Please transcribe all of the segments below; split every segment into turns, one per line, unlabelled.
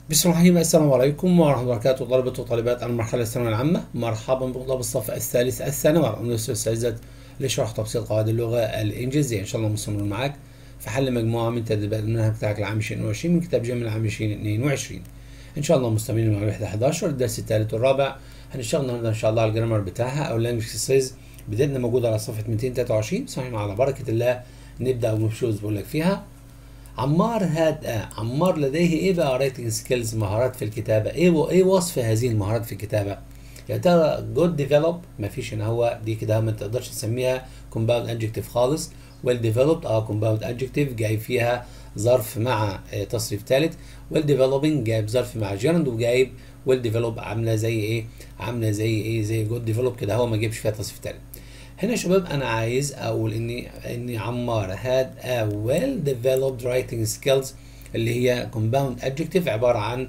بسم الله الرحمن الرحيم السلام عليكم ورحمة الله وبركاته طلبة وطالبات المرحلة الثانوية العامة مرحبا بطلاب الصف الثالث الثانوي على الأستاذ عزت لشرح تفصيل قواعد اللغة الإنجليزية إن شاء الله مستمرين معاك في حل مجموعة من تدريبات المنهج بتاعك العام 2020 من كتاب جامع العام 2022 إن شاء الله مستمرين مع الوحدة 11 الدرس الثالث والرابع هنشتغل النهارده إن شاء الله على الجرامر بتاعها أو اللانجوج سيز بدايتنا موجودة على صفحة 223 صحيح على بركة الله نبدأ ونشوف بقول لك فيها عمار هاد آه. عمار لديه ايه بقى رايتنج سكيلز مهارات في الكتابه ايه و... ايه وصف هذه المهارات في الكتابه يا ترى جود ديفلوب ما فيش ان هو دي كده ما تقدرش تسميها كومباوند ادجكتيف خالص ويل ديفلوبد اه كومباوند ادجكتيف جاي فيها ظرف مع آه تصريف ثالث ويل ديفلوبينج جايب ظرف مع جيرند وجايب ويل ديفلوب عامله زي ايه عامله زي ايه زي جود ديفلوب كده هو ما جابش فيها تصريف ثالث هنا يا شباب انا عايز اقول اني اني عمار had a well developed writing skills اللي هي compound adjective عباره عن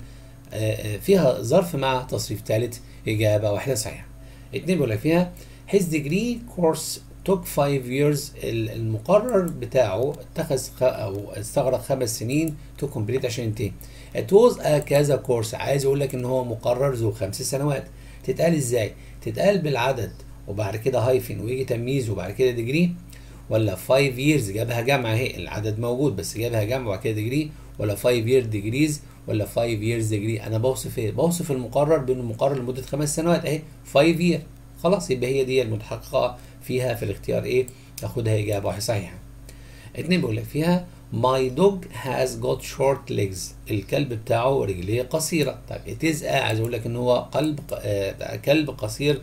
فيها ظرف مع تصريف ثالث اجابه واحده صحيحه. اتنين بيقول لك فيها his degree course took five years المقرر بتاعه اتخذ او استغرق خمس سنين to complete عشان ينتهي. it was a كذا كورس عايز اقول لك ان هو مقرر ذو خمس سنوات. تتقال ازاي؟ تتقال بالعدد وبعد كده هايفن ويجي تمييز وبعد كده ديجري ولا 5 ييرز جابها جمع اهي العدد موجود بس جابها جمع وبعد كده ديجري ولا 5 يير ديجريز ولا 5 ييرز ديجري انا بوصف ايه؟ بوصف المقرر بانه مقرر لمده خمس سنوات اهي 5 يير خلاص يبقى هي دي المتحققه فيها في الاختيار ايه؟ تاخدها اجابه واحده صحيحه. اتنين بيقول لك فيها My dog has got short legs الكلب بتاعه رجليه قصيره طيب it is عايز اقول لك ان هو قلب آه كلب قصير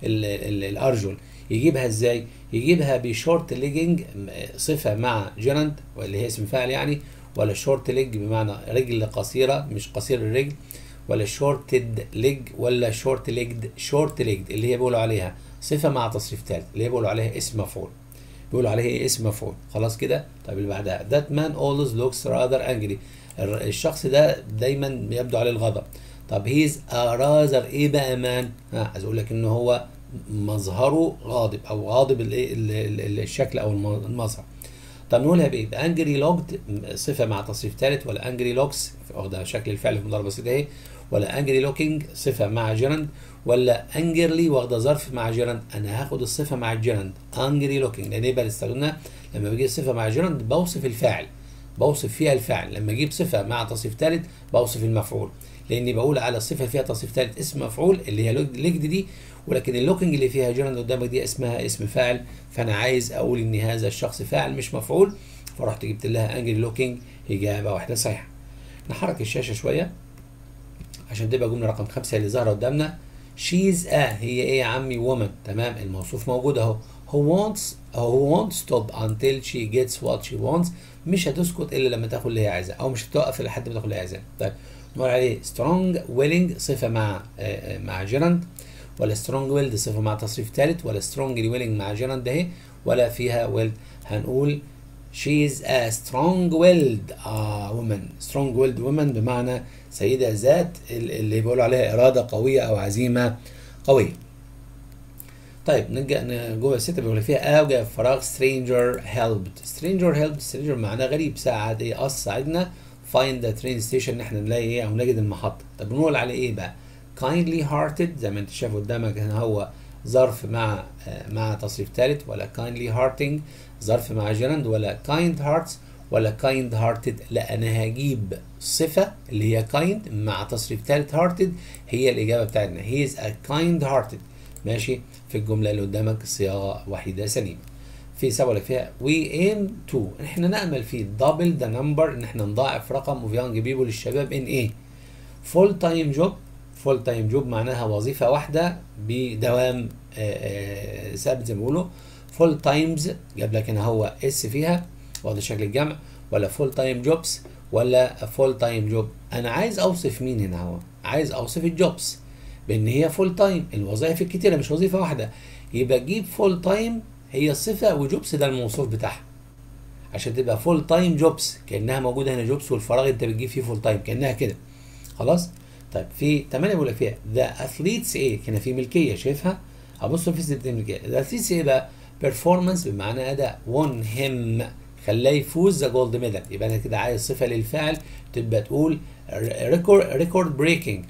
الارجل يجيبها ازاي يجيبها بشورت ليجنج صفه مع جيرند واللي هي اسم فاعل يعني ولا شورت ليج بمعنى رجل قصيره مش قصير الرجل ولا شورتد ليج ولا شورت ليجد شورت ليجد اللي هي بيقولوا عليها صفه مع تصريف ثالث اللي هي بيقولوا عليها اسم مفعول بيقولوا عليها ايه اسم مفعول خلاص كده طيب اللي بعدها that man always looks rather angry الشخص ده دايما يبدو عليه الغضب طب هيز راذر ايه بقى مان ها عايز اقول لك ان هو مظهره غاضب او غاضب الايه الشكل او المظهر طب نقولها بايه انجري لوجد صفه مع تصريف ثالث ولا انجري لوكس واخده شكل الفعل في مضاربه بسيطه اهي ولا انجري لوكينج صفه مع جيرند ولا انجرلي واخده ظرف مع جيرند انا هاخد الصفه مع الجيرند انجري لوكينج لان يبقى استخدمنا لما بجيب صفه مع جيرند بوصف الفاعل بوصف فيها الفعل لما اجيب صفه مع تصريف ثالث بوصف المفعول لاني بقول على الصفه فيها تصريف ثالث اسم مفعول اللي هي ليجد دي ولكن اللوكينج اللي فيها جيرند قدامك دي اسمها اسم فاعل فانا عايز اقول ان هذا الشخص فاعل مش مفعول فرحت جبت لها انجل لوكينج اجابه واحده صحيحه نحرك الشاشه شويه عشان تبقى جمله رقم خمسه اللي ظاهره قدامنا شيز ا هي ايه يا عمي وومن تمام الموصوف موجود اهو هو wants هو won't stop until she gets what she wants مش هتسكت الا لما تاخد اللي هي عايزاه او مش هتوقف لحد ما تاخد اللي هي عايزاه طيب نقول عليه سترونج ويلنج صفه مع آه مع جيرند ولا سترونج ويلد صفه مع تصريف ثالث ولا سترونجلي ويلنج مع جيرند اهي ولا فيها ويلد هنقول she is a strong willed آه woman strong willed woman بمعنى سيدة ذات اللي بيقولوا عليها إرادة قوية أو عزيمة قوية طيب نرجع جوه الستة بيقول فيها أوجد فراغ stranger helped stranger helped stranger معناه غريب ساعد إيه قص ساعدنا find the train station إن إحنا نلاقي إيه أو نجد المحطة طب بنقول عليه إيه بقى kindly hearted زي ما أنت شايف قدامك هنا هو ظرف مع مع تصريف ثالث ولا kindly hearting ظرف مع جيرند ولا kind hearts ولا kind hearted لا انا هجيب صفه اللي هي kind مع تصريف ثالث hearted هي الاجابه بتاعتنا he is a kind hearted ماشي في الجمله اللي قدامك صياغه وحيده سليمه في سبب لك فيها we aim to احنا نامل في double the number ان احنا نضاعف رقم of young people للشباب ان ايه full time job فول تايم جوب معناها وظيفة واحدة بدوام ثابت زي ما بيقولوا فول تايمز جاب لك هنا هو اس فيها واخد شكل الجمع ولا فول تايم جوبس ولا فول تايم جوب انا عايز اوصف مين هنا هو عايز اوصف الجوبس بان هي فول تايم الوظائف الكتيرة مش وظيفة واحدة يبقى جيب فول تايم هي الصفة وجوبس ده الموصوف بتاعها عشان تبقى فول تايم جوبس كانها موجوده هنا جوبس والفراغ انت بتجيب فيه فول تايم كانها كده خلاص طيب في 8 بيقول لك فيها ذا اثليتس ايه هنا في ملكيه شايفها ابص في ست ملكيه ذا اثليتس ايه بقى بيرفورمانس بمعنى اداء won him خلاه يفوز ذا جولد ميدال يبقى انا كده عايز صفه للفعل تبقى تقول ريكورد ريكورد بريكنج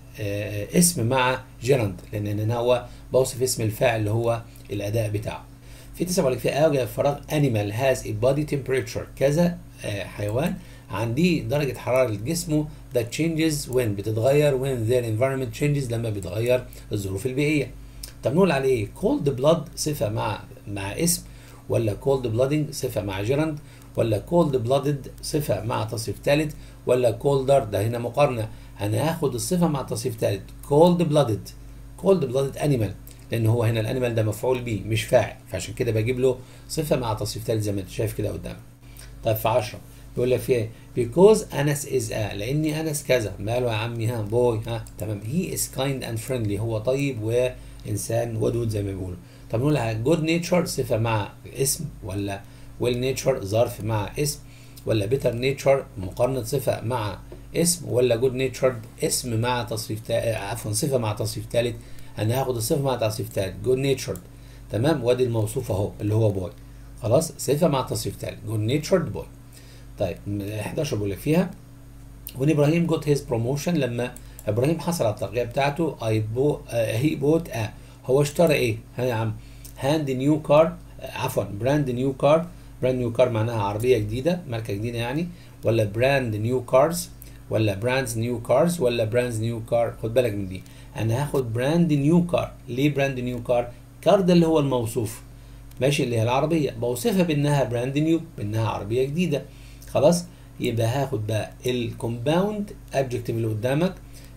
اسم مع جيرند لان انا هو بوصف اسم الفاعل اللي هو الاداء بتاعه في تسعة بقول لك في اوجه فراغ animal has a body temperature كذا آه، حيوان عندي درجة حرارة جسمه that changes when بتتغير when their environment changes لما بيتغير الظروف البيئية طب نقول عليه ايه cold blood صفة مع مع اسم ولا cold blooding صفة مع جيرند ولا cold blooded صفة مع تصريف ثالث ولا colder ده هنا مقارنة انا هاخد الصفة مع تصريف ثالث cold blooded cold blooded animal لان هو هنا الانيمال ده مفعول به مش فاعل فعشان كده بجيب له صفة مع تصريف ثالث زي ما انت شايف كده قدامك طيب في 10 بيقول لك فيها because انس is a لاني انس كذا ماله يا عمي ها بوي ها تمام he is kind and friendly هو طيب وانسان ودود زي ما بيقولوا طب نقول لها good nature صفه مع اسم ولا well nature ظرف مع اسم ولا better nature مقارنه صفه مع اسم ولا good natured اسم مع تصريف تا... عفوا صفه مع تصريف ثالث انا هاخد الصفه مع تصريف ثالث good natured تمام وادي الموصوف اهو اللي هو بوي خلاص صفه مع تصريف ثالث good natured boy طيب 11 بيقول لك فيها when ابراهيم got his promotion لما ابراهيم حصل على الترقيه بتاعته I bought uh, he bought a هو اشترى ايه؟ ها يا عم هاند نيو كار عفوا براند نيو كار براند نيو كار معناها عربيه جديده ماركه جديده يعني ولا براند نيو كارز ولا براندز نيو كارز ولا براندز نيو كار خد بالك من دي انا هاخد براند نيو كار ليه براند نيو كار؟ كار ده اللي هو الموصوف ماشي اللي هي العربيه بوصفها بانها براند نيو بانها عربيه جديده خلاص يبقى هاخد بقى الكومباوند ادجكتيف اللي قدامك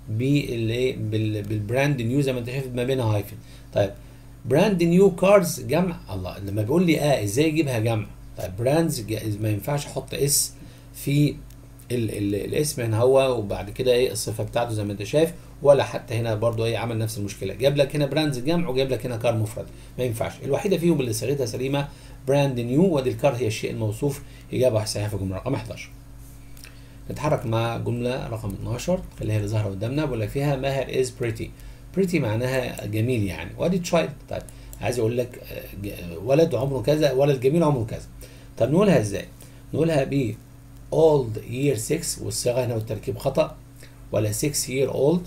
بالايه بالبراند نيو زي ما انت شايف ما بينها هايفن طيب براند نيو كارز جمع الله لما بيقول لي اه ازاي اجيبها جمع طيب براندز ما ينفعش احط اس في ال ال الاسم هنا هو وبعد كده ايه الصفه بتاعته زي ما انت شايف ولا حتى هنا برضو ايه عمل نفس المشكله جاب لك هنا براندز جمع وجاب لك هنا كار مفرد ما ينفعش الوحيده فيهم اللي صيغتها سليمه براند نيو وادي الكار هي الشيء الموصوف اجابه صحيحه في الجمله رقم 11 نتحرك مع جمله رقم 12 اللي هي اللي ظاهره قدامنا بقول لك فيها ماهر از بريتي بريتي معناها جميل يعني وادي تشايلد طيب عايز اقول لك ولد عمره كذا ولد جميل عمره كذا طب نقولها ازاي نقولها ب old year 6 والصيغه هنا والتركيب خطا ولا 6 year old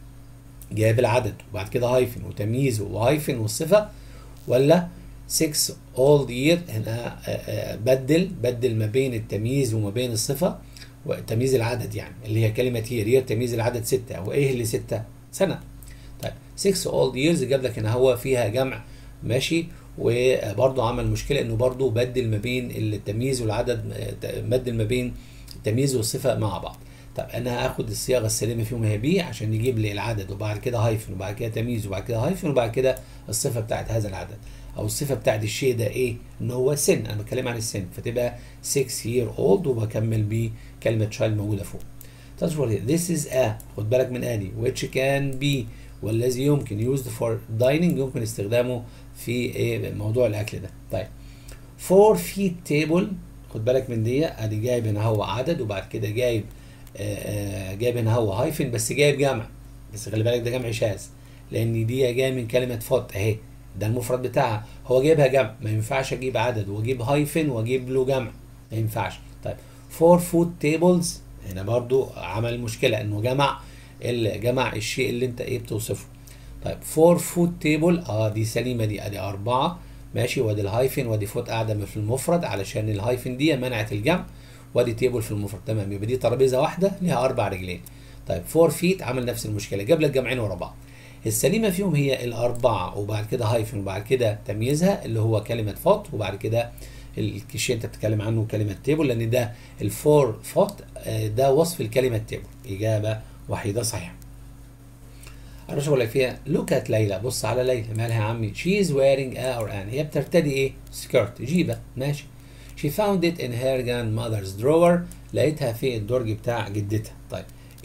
جايب العدد وبعد كده هايفن وتمييز وهايفن والصفه ولا 6 old year هنا بدل بدل ما بين التمييز وما بين الصفه وتمييز العدد يعني اللي هي كلمه هير هي تمييز العدد ستة وايه اللي ستة سنه طيب 6 old years جاب لك هنا هو فيها جمع ماشي وبرضه عمل مشكله انه برضه بدل ما بين التمييز والعدد بدل ما بين التمييز والصفه مع بعض طب انا هاخد الصياغه السليمه فيهم هي بي عشان يجيب لي العدد وبعد كده هايفن وبعد كده تمييز وبعد كده هايفن وبعد كده الصفه بتاعت هذا العدد او الصفه بتاعت الشيء ده ايه ان هو سن انا بتكلم عن السن فتبقى 6 year old وبكمل بكلمه child موجوده فوق تصور this is a خد بالك من ادي which can be والذي يمكن used for dining يمكن استخدامه في ايه موضوع الاكل ده طيب four feet table خد بالك من دي ادي جايب هنا هو عدد وبعد كده جايب آآ آآ جايب هنا هو هايفن بس جايب جمع بس خلي بالك ده جمع شاذ لان دي جايه من كلمه فوت اهي ده المفرد بتاعها هو جايبها جمع ما ينفعش اجيب عدد واجيب هايفن واجيب له جمع ما ينفعش طيب فور فود تيبلز هنا برضو عمل مشكله انه جمع جمع الشيء اللي انت ايه بتوصفه طيب فور فود تيبل اه دي سليمه دي ادي اربعه ماشي وادي الهايفن وادي فوت قاعده في المفرد علشان الهايفن دي منعت الجمع وادي تيبل في المفرد تمام يبقى دي ترابيزه واحده ليها اربع رجلين طيب فور فيت عمل نفس المشكله جاب لك جمعين ورا بعض السليمه فيهم هي الاربعه وبعد كده هايفن وبعد كده تمييزها اللي هو كلمه فوت وبعد كده الشيء انت بتتكلم عنه كلمه تيبل لان ده الفور فوت ده وصف الكلمه تيبل اجابه وحيده صحيحه الرشا بقول لك فيها لوك ات ليلى بص على ليلى مالها يا عمي شي از ويرينج ا اور ان هي بترتدي ايه سكيرت جيبه ماشي شي فاوند ات ان هير جراند ماذرز درور لقيتها في الدرج بتاع جدتها طيب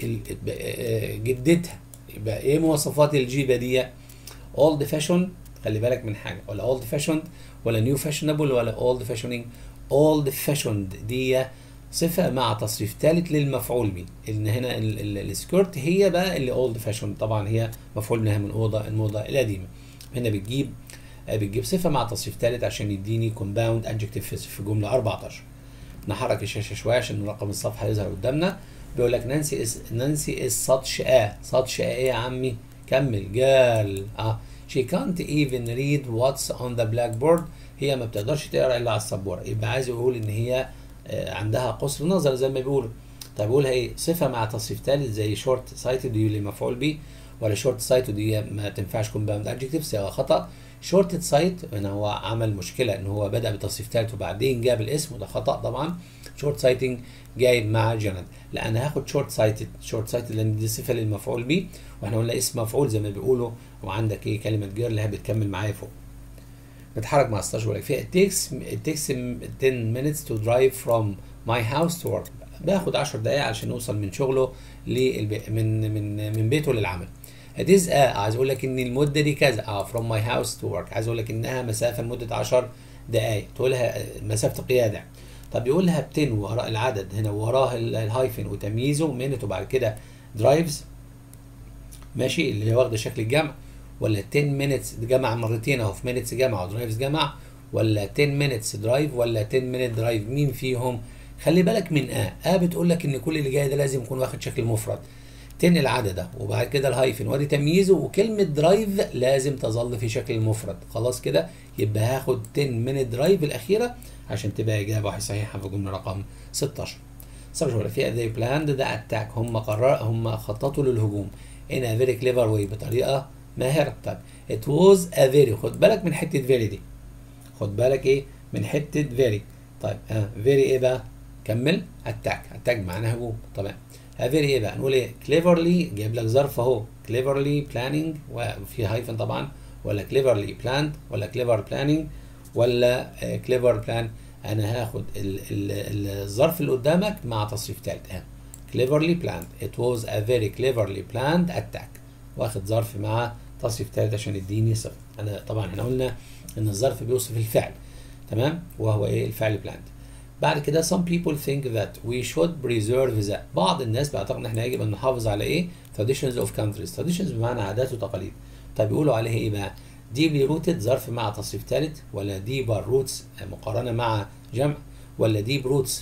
جدتها يبقى ايه مواصفات الجيبه دي اولد فاشون خلي بالك من حاجه ولا اولد فاشوند ولا نيو فاشونبل ولا اولد فاشونينج اولد فاشوند دي صفة مع تصريف ثالث للمفعول به ان هنا السكيرت هي بقى اللي اولد فاشون طبعا هي مفعول منها من اوضه الموضه القديمه هنا بتجيب بتجيب صفة مع تصريف ثالث عشان يديني كومباوند ادجكتيف في جملة 14 نحرك الشاشه شويه عشان رقم الصفحه يظهر قدامنا بيقول لك نانسي اس نانسي اس ساتش ا ساتش ا ايه يا عمي كمل جال اه she can't even read what's on the blackboard هي ما بتقدرش تقرا الا على السبوره يبقى عايز يقول ان هي آه عندها قصر نظر زي ما بيقولوا طب يقولها ايه صفه مع تصريف ثالث زي شورت سايتد دي اللي مفعول به ولا شورت سايتد دي ما تنفعش تكون باوند ادجكتيف صيغه خطا شورت سايت ان هو عمل مشكله ان هو بدا بتصريف ثالث وبعدين جاب الاسم وده خطا طبعا شورت سايتنج جاي مع جنرال لا انا هاخد شورت سايتد شورت سايتد لان دي صفه للمفعول به واحنا قلنا اسم مفعول زي ما بيقولوا وعندك ايه كلمه جير اللي هي بتكمل معايا فوق نتحرك مع 16 ولا فيها it takes it takes 10 minutes to drive from my house to work بياخد 10 دقائق عشان يوصل من شغله للبي... من من من بيته للعمل it is a عايز اقول لك ان المده دي كذا اه from my house to work عايز اقول لك انها مسافه لمده 10 دقائق تقولها مسافه قياده طب يقولها ب 10 وراء العدد هنا وراه الهايفن وتمييزه منت وبعد كده درايفز ماشي اللي هي واخده شكل الجمع ولا 10 minutes جمع مرتين اهو في minutes جمع ودرايفز جمع ولا 10 minutes درايف ولا 10 minute درايف مين فيهم خلي بالك من ا ا بتقول لك ان كل اللي جاي ده لازم يكون واخد شكل مفرد تنقل العدد ده وبعد كده الهايفن وادي تمييزه وكلمه درايف لازم تظل في شكل المفرد خلاص كده يبقى هاخد 10 minute درايف الاخيره عشان تبقى اجابه صحيحه في الجمله رقم 16 16 ولا فيها they planned the attack هم قرر هم خططوا للهجوم in a very clever way بطريقه ماهره طيب it was a very خد بالك من حته very دي خد بالك ايه من حته very طيب اه very ايه بقى كمل اتاك اتاك معناها هجوم طبعا very ايه بقى نقول ايه cleverly جايب لك ظرف اهو cleverly planning وفي هايفن طبعا ولا cleverly planned ولا clever planning ولا clever plan انا هاخد ال ال الظرف اللي قدامك مع تصريف ثالث اه cleverly planned it was a very cleverly planned attack واخد ظرف مع تصريف ثالث عشان يديني صفر انا طبعا احنا قلنا ان الظرف بيوصف الفعل تمام وهو ايه الفعل planned بعد كده some people think that we should preserve that بعض الناس بيعتقد ان احنا يجب ان نحافظ على ايه traditions of countries traditions بمعنى عادات وتقاليد طب بيقولوا عليها ايه بقى deeply rooted ظرف مع تصريف ثالث ولا deeper roots مقارنه مع جمع ولا deep roots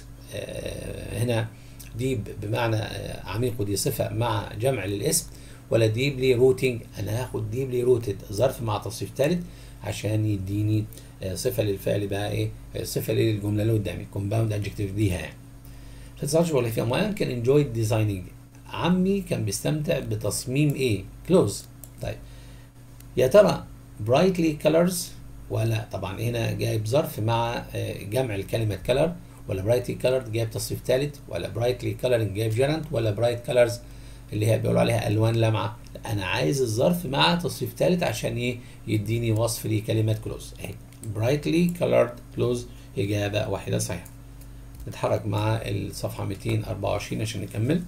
آه هنا deep بمعنى آه عميق ودي صفه مع جمع للاسم ولا deeply rooting انا هاخد deeply rooted ظرف مع تصريف ثالث عشان يديني صفه للفعل بقى ايه صفه للجمله اللي قدامي كومباوند ادجكتيف ليها يعني ما تسالش ولا فيها ما كان انجوي ديزايننج عمي كان بيستمتع بتصميم ايه كلوز طيب يا ترى برايتلي كلرز ولا طبعا هنا جايب ظرف مع جمع الكلمه كلر ولا برايتلي كلرد جايب تصريف ثالث ولا برايتلي كلرنج جايب جيرنت ولا برايت كلرز اللي هي بيقولوا عليها الوان لامعه انا عايز الظرف مع تصريف ثالث عشان ايه يديني وصف لكلمه كلوز اهي brightly colored clothes إجابة واحدة صحيحة نتحرك مع الصفحة 224 عشان نكمل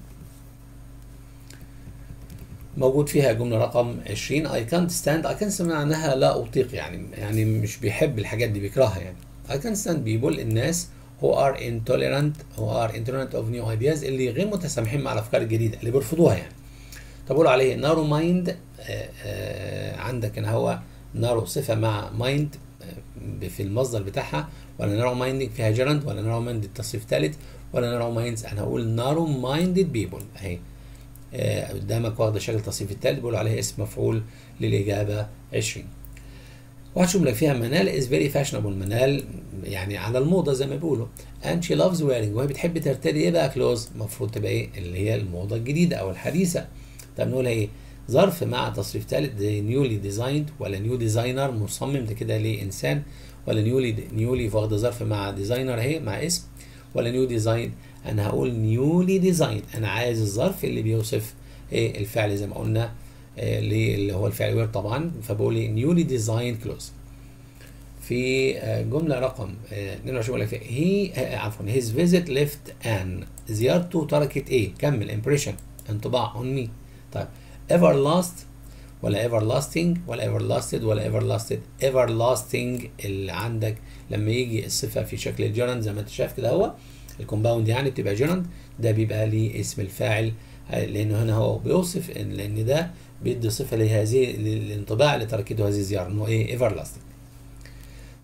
موجود فيها جملة رقم 20 I can't stand I can't stand معناها لا أطيق يعني يعني مش بيحب الحاجات دي بيكرهها يعني I can't stand people الناس who are intolerant who are intolerant of new ideas اللي غير متسامحين مع الأفكار الجديدة اللي بيرفضوها يعني طب بقول عليه narrow mind آآ آآ عندك ان هو narrow صفة مع mind في المصدر بتاعها ولا نارو مايندنج فيها جيرند ولا نارو مايند التصريف ثالث ولا نارو مايندز انا هقول نارو مايندد بيبول اهي آه قدامك واخده شكل التصريف الثالث بيقولوا عليها اسم مفعول للاجابه 20 وهتشوف لك فيها منال از فيري فاشنبل منال يعني على الموضه زي ما بيقولوا and she loves wearing وهي بتحب ترتدي ايه بقى كلوز المفروض تبقى ايه اللي هي الموضه الجديده او الحديثه طب نقولها ايه ظرف مع تصريف ثالث زي نيولي ديزايند ولا نيو ديزاينر مصمم ده كده ليه انسان ولا نيولي نيولي واخده ظرف مع ديزاينر اهي مع اسم ولا نيو ديزاين انا هقول نيولي ديزاين انا عايز الظرف اللي بيوصف ايه الفعل زي ما قلنا إيه اللي هو الفعل وير طبعا فبقول ايه نيولي ديزاين كلوز في جمله رقم 22 ولا في هي عفوا هيز فيزيت ليفت ان زيارته تركت ايه كمل امبريشن انطباع اون مي طيب everlast ولا everlasting ولا everlasted ولا everlasted everlasting اللي عندك لما يجي الصفة في شكل الجيرند زي ما انت شايف كده هو الكومباوند يعني بتبقى جيرند ده بيبقى ليه اسم الفاعل لانه هنا هو بيوصف إن لان ده بيدي صفة لهذه الانطباع اللي تركته هذه الزيارة انه ايه everlasting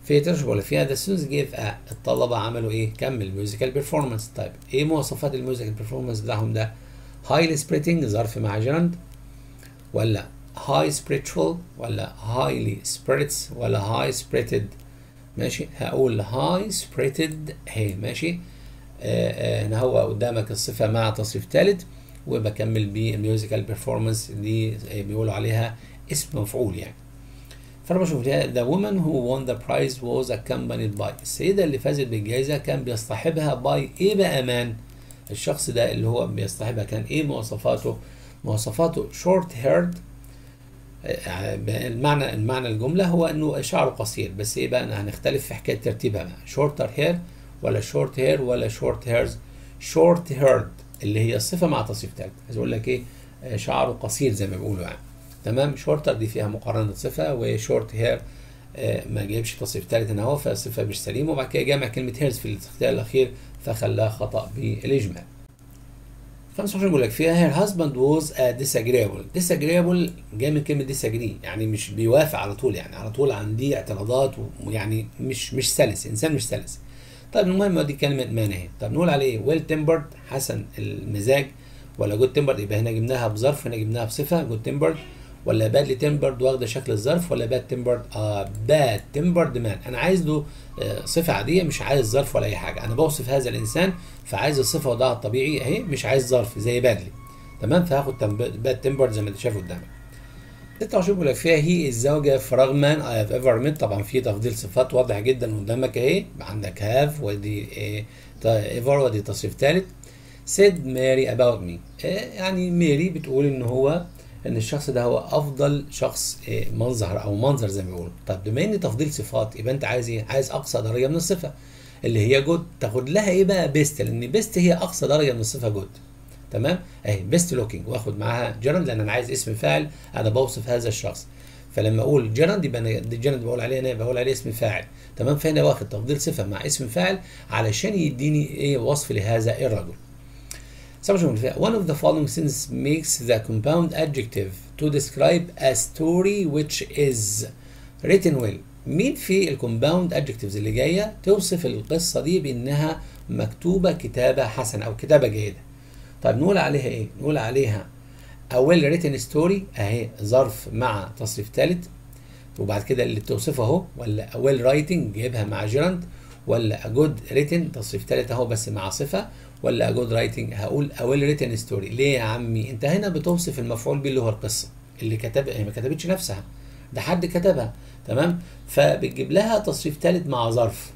في تشرب ولا فيها the students gave a الطلبة عملوا ايه كمل ميوزيكال بيرفورمانس طيب ايه مواصفات الميوزيكال بيرفورمانس بتاعهم ده هايلي سبريتنج ظرف مع جيرند ولا هاي spiritual ولا highly spirits ولا high spirited ماشي هقول high spirited هي ماشي آه آه هنا هو قدامك الصفة مع تصريف ثالث وبكمل بالميوزيكال بيرفورمانس دي بيقولوا عليها اسم مفعول يعني فانا بشوف the woman who won the prize was accompanied by السيدة اللي فازت بالجائزة كان بيصطحبها by ايه بقى مان الشخص ده اللي هو بيصطحبها كان ايه مواصفاته مواصفاته short haired المعنى المعنى الجمله هو انه شعره قصير بس ايه بقى هنختلف في حكايه ترتيبها بقى شورتر هير ولا شورت هير ولا شورت هيرز شورت هيرد اللي هي الصفه مع تصريف ثالث عايز اقول لك ايه شعره قصير زي ما بيقولوا يعني تمام شورتر دي فيها مقارنه صفه وشورت هير ما جايبش تصريف ثالث هنا اهو فالصفه مش سليمه وبعد كده جامع كلمه هيرز في الاختيار الاخير فخلاها خطا بالاجمال 25 بيقول لك فيها her husband was a disagreeable disagreeable جاي من كلمه disagree يعني مش بيوافق على طول يعني على طول عندي اعتراضات ويعني مش مش سلس انسان مش سلس طيب المهم دي كلمه مان اهي طب نقول عليه ويل تمبرد حسن المزاج ولا جود تمبرد يبقى هنا جبناها بظرف هنا جبناها بصفه جود تمبرد ولا بادلي تمبرد واخده شكل الظرف ولا باد تمبرد اه باد تمبرد مان انا عايز له آه صفه عاديه مش عايز ظرف ولا اي حاجه انا بوصف هذا الانسان فعايز الصفه وضعها الطبيعي اهي مش عايز ظرف زي بادلي تمام فهاخد باد تمبرد زي ما انت شايف قدامك 26 بيقول لك فيها هي الزوجه فراغ مان اي هاف ايفر ميت طبعا في تفضيل صفات واضح جدا قدامك اهي عندك هاف ودي ايفر ودي تصريف ثالث سيد ماري اباوت مي يعني ماري بتقول ان هو ان الشخص ده هو افضل شخص منظر او منظر زي ما بيقولوا طب بما ان تفضيل صفات يبقى انت عايز ايه عايز اقصى درجه من الصفه اللي هي جود تاخد لها ايه بقى بيست لان بيست هي اقصى درجه من الصفه جود تمام اهي بيست لوكينج واخد معاها جيرند لان انا عايز اسم فاعل انا بوصف هذا الشخص فلما اقول جيرند يبقى انا جيرند بقول عليه انا بقول عليه اسم فاعل تمام فهنا واخد تفضيل صفه مع اسم فاعل علشان يديني ايه وصف لهذا الرجل One of the following sentences makes the compound adjective to describe a story which is written well. مين في الكومباوند adjectives اللي جايه توصف القصه دي بانها مكتوبه كتابه حسنه او كتابه جيده. طيب نقول عليها ايه؟ نقول عليها a well written story اهي ظرف مع تصريف ثالث وبعد كده اللي بتوصفه اهو ولا a well writing جايبها مع جيرند ولا a good written تصريف ثالث اهو بس مع صفه ولا جود رايتنج هقول اويل ريتن ستوري ليه يا عمي انت هنا بتوصف المفعول به اللي هو القصه اللي كتب هي ما كتبتش نفسها ده حد كتبها تمام فبتجيب لها تصريف ثالث مع ظرف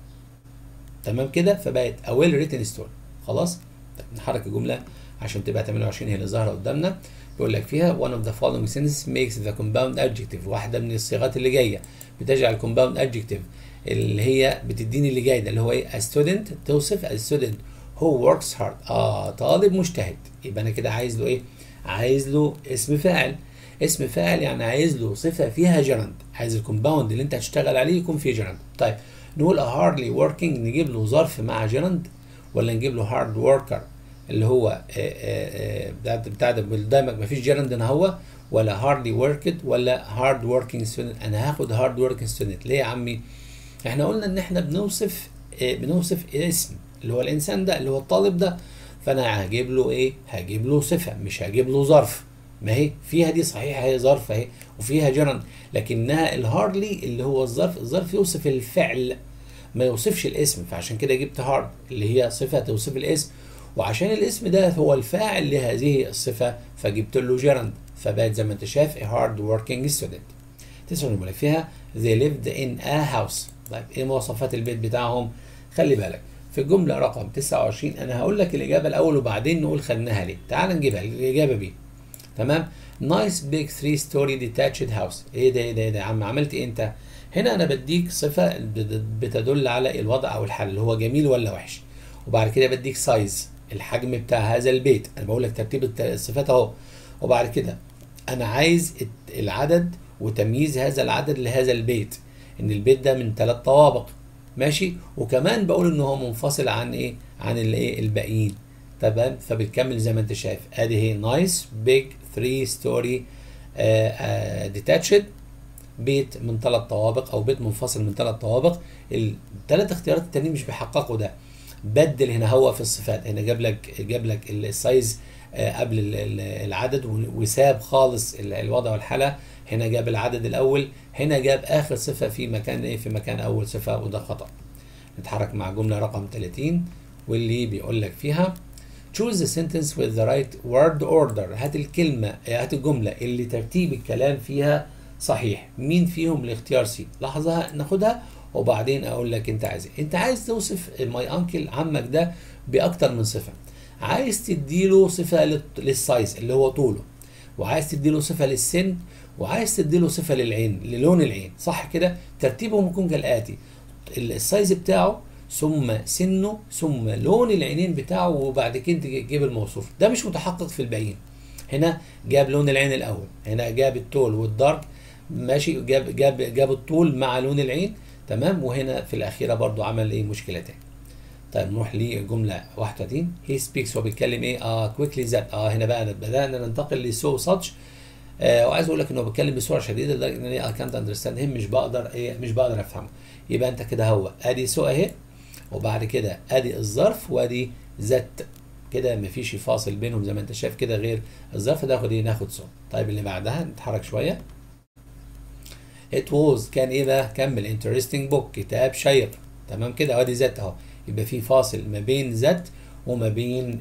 تمام كده فبقت اويل ريتن ستوري خلاص طب نحرك الجمله عشان تبقى 28 هي اللي ظاهره قدامنا بيقول لك فيها one of the following sentences makes the compound adjective واحده من الصيغات اللي جايه بتجعل compound adjective اللي هي بتديني اللي جاي ده اللي هو ايه a student توصف a student هو works hard اه طالب مجتهد يبقى انا كده عايز له ايه عايز له اسم فاعل اسم فاعل يعني عايز له صفه فيها جرند عايز الكومباوند اللي انت هتشتغل عليه يكون فيه جرند طيب نقول a hardly working نجيب له ظرف مع جرند ولا نجيب له hard worker اللي هو بتاع بتاع ده قدامك مفيش جرند هنا هو ولا hardly worked ولا hard working student انا هاخد hard working student ليه يا عمي احنا قلنا ان احنا بنوصف بنوصف اسم اللي هو الانسان ده اللي هو الطالب ده فانا هجيب له ايه هجيب له صفه مش هجيب له ظرف ما هي فيها دي صحيح هي ظرف اهي وفيها جرند لكنها الهاردلي اللي هو الظرف الظرف يوصف الفعل ما يوصفش الاسم فعشان كده جبت هارد اللي هي صفه توصف الاسم وعشان الاسم ده هو الفاعل لهذه الصفه فجبت له جرند فبقت زي ما انت شايف a hard working student تسمع الملك فيها they lived in a house طيب ايه مواصفات البيت بتاعهم خلي بالك في الجملة رقم 29 أنا هقول لك الإجابة الأول وبعدين نقول خدناها ليه. تعال نجيبها الإجابة بي. تمام؟ نايس بيج 3 ستوري ديتاتشد هاوس. إيه ده إيه ده إيه ده يا عم عملت إيه أنت؟ هنا أنا بديك صفة بتدل على الوضع أو الحال اللي هو جميل ولا وحش. وبعد كده بديك سايز الحجم بتاع هذا البيت. أنا بقول لك ترتيب الصفات أهو. وبعد كده أنا عايز العدد وتمييز هذا العدد لهذا البيت. إن البيت ده من ثلاث طوابق. ماشي وكمان بقول ان هو منفصل عن ايه عن الايه الباقيين تمام فبتكمل زي ما انت شايف ادي هي نايس بيج 3 ستوري ديتاتشد بيت من ثلاث طوابق او بيت منفصل من ثلاث طوابق الثلاث اختيارات التانيين مش بيحققوا ده بدل هنا هو في الصفات هنا جاب لك جاب لك السايز آه، قبل ال- ال- العدد وساب خالص ال- الوضع والحاله هنا جاب العدد الاول هنا جاب اخر صفه في مكان ايه في مكان اول صفه وده خطا نتحرك مع جمله رقم 30 واللي بيقول لك فيها choose the sentence with the right word order هات الكلمه هات الجمله اللي ترتيب الكلام فيها صحيح مين فيهم الاختيار سي لحظه ناخدها وبعدين اقول لك انت عايز إيه. انت عايز توصف ماي انكل عمك ده باكتر من صفه عايز تديله صفه لل- للسايز اللي هو طوله وعايز تديله صفه للسن وعايز تديله صفه للعين للون العين صح كده ترتيبهم يكون كالاتي السايز بتاعه ثم سنه ثم لون العينين بتاعه وبعد كده تجيب الموصوف ده مش متحقق في الباقيين هنا جاب لون العين الاول هنا جاب التول والدارك ماشي جاب جاب جاب الطول مع لون العين تمام وهنا في الاخيره برضو عمل ايه مشكلتين طيب نروح لجمله 31 هي سبيكس هو بيتكلم ايه اه كويكلي ذات اه هنا بقى بدانا ننتقل لسو ساتش آه وعايز اقول لك ان هو بيتكلم بسرعه شديده لدرجه ان انا كانت اندرستاند هيم مش بقدر ايه مش بقدر افهمه يبقى انت كده هو ادي سو اهي وبعد كده ادي الظرف وادي ذات كده مفيش فاصل بينهم زي ما انت شايف كده غير الظرف ده ناخد ايه ناخد سو طيب اللي بعدها نتحرك شويه it was كان ايه بقى كمل interesting book كتاب شيق تمام كده وادي ذات اهو يبقى في فاصل ما بين ذات وما بين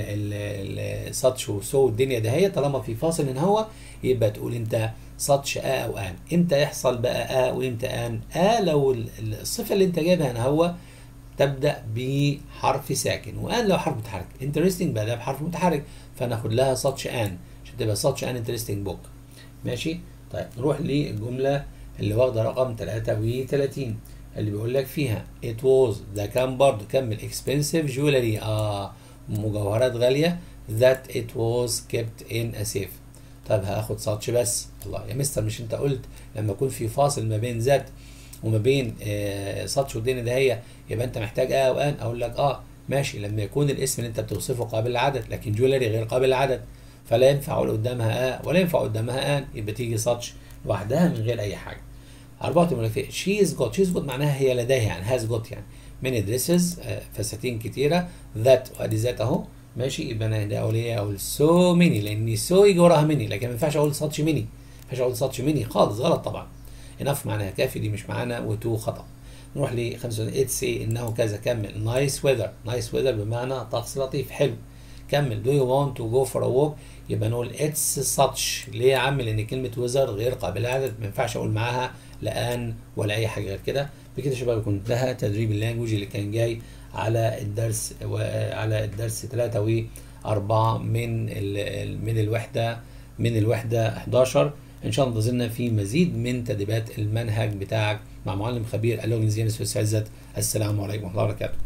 السطش وسو الدنيا ده هي طالما في فاصل هنا هو يبقى تقول انت سطش ا او ان امتى يحصل بقى ا وامتى ان ا لو ال- ال- الصفه اللي انت جايبها هنا هو تبدا بحرف ساكن وان لو حرف متحرك انترستنج بقى ده بحرف متحرك فناخد لها سطش ان عشان تبقى سطش ان انترستنج بوك ماشي طيب نروح للجمله اللي واخده رقم 33 اللي بيقول لك فيها it was ده كان برضه كمل expensive jewelry اه مجوهرات غاليه that it was kept in a safe طب هاخد ساتش بس الله يا مستر مش انت قلت لما يكون في فاصل ما بين ذات وما بين آه ساتش والدنيا ده هي يبقى انت محتاج اه وان اقول لك اه ماشي لما يكون الاسم اللي انت بتوصفه قابل للعدد لكن جولري غير قابل للعدد فلا ينفع اقول قدامها اه ولا ينفع قدامها ان يبقى تيجي ساتش لوحدها من غير اي حاجه 84 شي از جوت شي از جوت معناها هي لديها يعني هاز جوت يعني من دريسز فساتين كتيره ذات وادي ذات اهو ماشي يبقى انا ده اقول ايه اقول سو ميني لان سو يجي وراها ميني لكن ما ينفعش اقول ساتش ميني ما ينفعش اقول ساتش ميني خالص غلط طبعا انف معناها كافي دي مش معانا وتو خطا نروح ل 85 اتس ايه انه كذا كمل نايس ويذر نايس ويذر بمعنى طقس لطيف حلو كمل دو يو وانت تو جو فور ا ووك يبقى نقول اتس ساتش ليه يا عم لان كلمه ويذر غير قابله للعدد ما ينفعش اقول معاها لان ولا اي حاجه غير كده بكده يا شباب يكون انتهى تدريب اللانجوج اللي كان جاي على الدرس وعلى الدرس 3 و4 من ال- من الوحده من الوحده 11 ان شاء الله انتظرنا في مزيد من تدريبات المنهج بتاعك مع معلم خبير اللغه الانجليزيه مستر عزت السلام عليكم ورحمه الله وبركاته